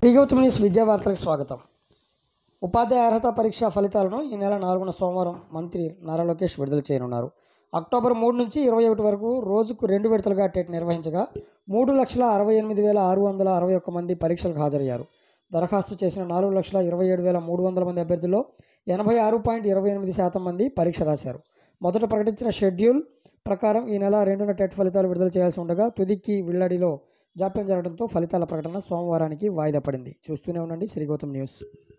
శ్రీగౌతమ్ news విద్యా వార్తలకు స్వాగతం ఉపాధ్యాయ అర్హత పరీక్ష ఫలితాలను ఈ నెల నాలుగున సోమవారం మంత్రి నారా లోకేష్ విడుదల చేయనున్నారు అక్టోబర్ మూడు నుంచి ఇరవై ఒకటి వరకు రోజుకు రెండు విడతలుగా టెట్ నిర్వహించగా మూడు లక్షల అరవై ఎనిమిది వేల ఆరు వందల అరవై ఒక్క మంది పరీక్షలకు హాజరయ్యారు దరఖాస్తు చేసిన నాలుగు లక్షల ఇరవై ఏడు వేల మూడు వందల మంది అభ్యర్థుల్లో ఎనభై ఆరు పాయింట్ ఇరవై ఎనిమిది శాతం మంది పరీక్ష రాశారు మొదట ప్రకటించిన షెడ్యూల్ ప్రకారం ఈ నెల రెండున టెట్ ఫలితాలు విడుదల చేయాల్సి ఉండగా తుదికి విల్లడిలో జాప్యం జరగడంతో ఫలితాల ప్రకటన సోమవారానికి వాయిదా పడింది చూస్తూనే ఉండండి శ్రీ గౌతమ్ న్యూస్